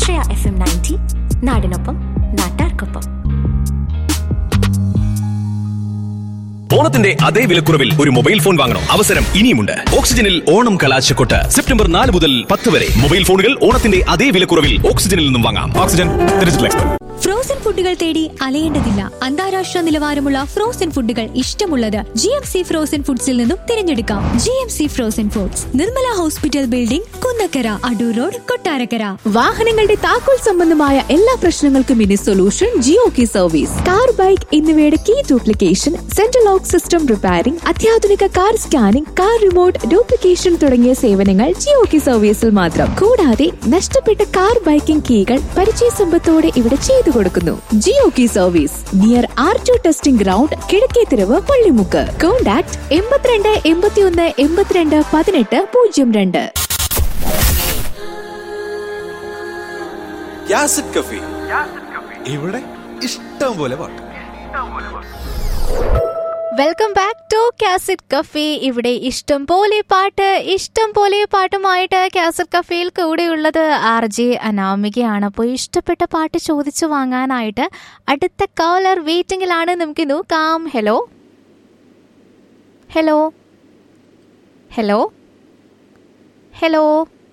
ആശ്രയ F M ninety നാടിനൊപ്പം നാട്ടാർക്കൊപ്പം ഓണത്തിന്റെ അതേ വിലക്കുറവിൽ ഒരു മൊബൈൽ ഫോൺ വാങ്ങണം അവസരം ഇനിയുമുണ്ട് ഓക്സിജനിൽ ഓണം കലാശക്കൊട്ട് സെപ്റ്റംബർ നാല് മുതൽ പത്ത് വരെ മൊബൈൽ ഫോണുകൾ ഓണത്തിന്റെ അതേ വിലക്കുറവിൽ ഓക്സിജനിൽ നിന്നും വാങ്ങാം ഓക്സിജൻ ഡിജിറ്റൽ എക്സ്പെർട്ട് ഫ്രോസൺ ഫുഡുകൾ തേടി അലയേണ്ടതില്ല അന്താരാഷ്ട്ര നിലവാരമുള്ള ഫ്രോസൺ ഫുഡുകൾ ഇഷ്ടമുള്ളത് ജി എം സി ഫ്രോസൺ ഫുഡ്സിൽ നിന്നും തിരഞ്ഞെടുക്കാം G M C frozen foods Nirmala hospital building Kunnakkara Adoor road Kottarakkara വാഹനങ്ങളുടെ താക്കോൽ സംബന്ധമായ എല്ലാ പ്രശ്നങ്ങൾക്കും ഇനി solution Jio key service car bike എന്നിവയുടെ key duplication central lock system repairing അത്യാധുനിക car scanning car remote duplication തുടങ്ങിയ സേവനങ്ങൾ ജിയോ കി സർവീസിൽ മാത്രം കൂടാതെ നഷ്ടപ്പെട്ട കാർ ബൈക്കിംഗ് കീകൾ പരിചയ സമ്പത്തോടെ ഇവിടെ ചെയ്തു കൊടുക്കുന്നു Jio key service near R T testing ground Kizhakkethiruvu Pallimukku contact എൺപത്തിരണ്ട് എൺപത്തിയൊന്ന് എൺപത്തിരണ്ട് പതിനെട്ട് പൂജ്യം രണ്ട് യാസിഡ് കഫി ഇവിടെ ഇഷ്ടം പോലെ പാട്ട് welcome back to cassette cafe ഇവിടെ ഇഷ്ടം പോലെ പാട്ട് ഇഷ്ടം പോലെ പാട്ടുമായിട്ട് കാസറ്റ് കഫേയിൽ കൂടെയുള്ളത് ആർ ജെ അനാമികയാണ് അപ്പോൾ ഇഷ്ടപ്പെട്ട പാട്ട് ചോദിച്ചു വാങ്ങാനായിട്ട് അടുത്ത കോളർ വെയിറ്റിംഗിലാണ് നമുക്ക് നോക്കാം hello hello hello hello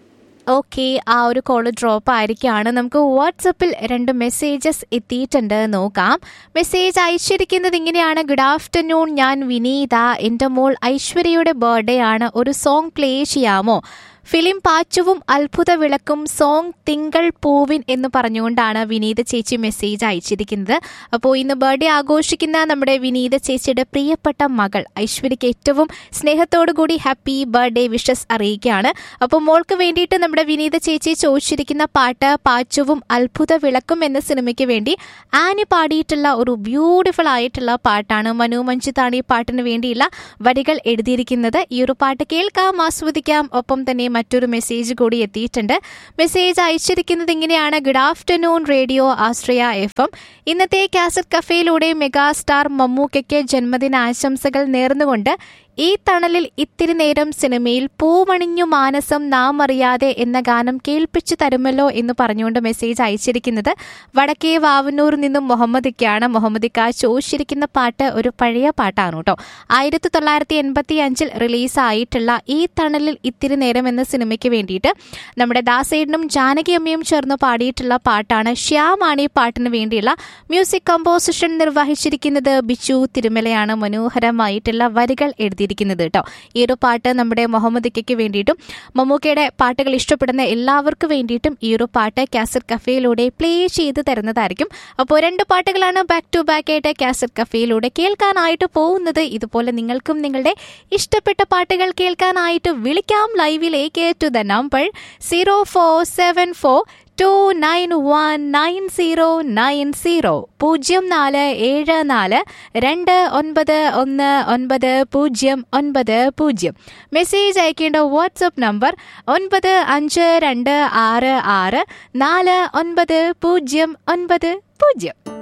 okay ആ ഒരു കോള് ഡ്രോപ്പ് ആയിരിക്കുകയാണ് നമുക്ക് വാട്സപ്പിൽ രണ്ട് മെസ്സേജസ് എത്തിയിട്ടുണ്ട് നോക്കാം മെസ്സേജ് അയച്ചിരിക്കുന്നത് ഇങ്ങനെയാണ് ഗുഡ് ആഫ്റ്റർനൂൺ ഞാൻ വിനീത എൻ്റെ മോൾ ഐശ്വര്യയുടെ ബർത്ത്ഡേ ആണ് ഒരു സോങ് പ്ലേ ചെയ്യാമോ ഫിലിം പാച്ചുവും അത്ഭുത വിളക്കും സോങ് തിങ്കൾ പൂവിൻ എന്ന് പറഞ്ഞുകൊണ്ടാണ് വിനീത ചേച്ചി മെസ്സേജ് അയച്ചിരിക്കുന്നത് അപ്പോൾ ഇന്ന് ബർത്ത്ഡേ ആഘോഷിക്കുന്ന നമ്മുടെ വിനീത ചേച്ചിയുടെ പ്രിയപ്പെട്ട മകൾ ഐശ്വര്യയ്ക്ക് ഏറ്റവും സ്നേഹത്തോടു കൂടി ഹാപ്പി ബർത്ത്ഡേ വിഷസ് അറിയിക്കുകയാണ് അപ്പോൾ മോൾക്ക് വേണ്ടിയിട്ട് നമ്മുടെ വിനീത ചേച്ചി ചോദിച്ചിരിക്കുന്ന പാട്ട് പാച്ചുവും അത്ഭുത വിളക്കും എന്ന സിനിമയ്ക്ക് വേണ്ടി ആനി പാടിയിട്ടുള്ള ഒരു ബ്യൂട്ടിഫുൾ ആയിട്ടുള്ള പാട്ടാണ് മനു മഞ്ജിത്താണ് ഈ പാട്ടിന് വേണ്ടിയുള്ള വരികൾ എഴുതിയിരിക്കുന്നത് ഈ ഒരു പാട്ട് കേൾക്കാം ആസ്വദിക്കാം ഒപ്പം തന്നെ മറ്റൊരു മെസ്സേജ് കൂടി എത്തിയിട്ടുണ്ട് മെസ്സേജ് അയച്ചിരിക്കുന്നത് ഇങ്ങനെയാണ് good afternoon radio Ashraya F M ഇന്നത്തെ കാസറ്റ് കഫേയിലൂടെ മെഗാസ്റ്റാർ മമ്മൂക്കയ്ക്ക് ജന്മദിനാശംസകൾ നേർന്നുകൊണ്ട് ഈ തണലിൽ ഇത്തിരി നേരം സിനിമയിൽ പൂവണിഞ്ഞു മാനസം നാം അറിയാതെ എന്ന ഗാനം കേൾപ്പിച്ചു തരുമല്ലോ എന്ന് പറഞ്ഞുകൊണ്ട് മെസ്സേജ് അയച്ചിരിക്കുന്നത് വടക്കേ വാവന്നൂർ നിന്നും മുഹമ്മദിക്കാണ് മുഹമ്മദിക്ക ചോദിച്ചിരിക്കുന്ന പാട്ട് ഒരു പഴയ പാട്ടാണ് കേട്ടോ ആയിരത്തി തൊള്ളായിരത്തി എൺപത്തി അഞ്ചിൽ റിലീസായിട്ടുള്ള ഈ തണലിൽ ഇത്തിരി നേരം എന്ന സിനിമയ്ക്ക് വേണ്ടിയിട്ട് നമ്മുടെ ദാസേടനും ജാനകി അമ്മയും ചേർന്ന് പാടിയിട്ടുള്ള പാട്ടാണ് ശ്യാമാണ് ഈ പാട്ടിന് വേണ്ടിയുള്ള മ്യൂസിക് കമ്പോസിഷൻ നിർവഹിച്ചിരിക്കുന്നത് ബിച്ചു തിരുമലയാണ് മനോഹരമായിട്ടുള്ള വരികൾ എഴുതിയിരിക്കുന്നത് കേട്ടോ ഈ ഒരു പാട്ട് നമ്മുടെ മുഹമ്മദ് ഇക്കയ്ക്ക് വേണ്ടിയിട്ടും മമ്മൂക്കയുടെ പാട്ടുകൾ ഇഷ്ടപ്പെടുന്ന എല്ലാവർക്കും വേണ്ടിയിട്ടും ഈ ഒരു പാട്ട് കാസറ്റ് കഫേയിലൂടെ പ്ലേ ചെയ്ത് തരുന്നതായിരിക്കും അപ്പോൾ രണ്ട് പാട്ടുകളാണ് ബാക്ക് ടു ബാക്ക് ആയിട്ട് കാസറ്റ് കഫേയിലൂടെ കേൾക്കാനായിട്ട് പോകുന്നത് ഇതുപോലെ നിങ്ങൾക്കും നിങ്ങളുടെ ഇഷ്ടപ്പെട്ട പാട്ടുകൾ കേൾക്കാനായിട്ട് വിളിക്കാം ലൈവിലേക്ക് to the number zero four seven four two nine one nine zero nine zero പൂജ്യം നാല് ഏഴ് നാല് രണ്ട് ഒൻപത് ഒന്ന് ഒൻപത് പൂജ്യം ഒൻപത് പൂജ്യം മെസ്സേജ് അയക്കേണ്ട വാട്സപ്പ് നമ്പർ ഒൻപത് അഞ്ച് രണ്ട് ആറ് ആറ് നാല് ഒൻപത് പൂജ്യം ഒൻപത് പൂജ്യം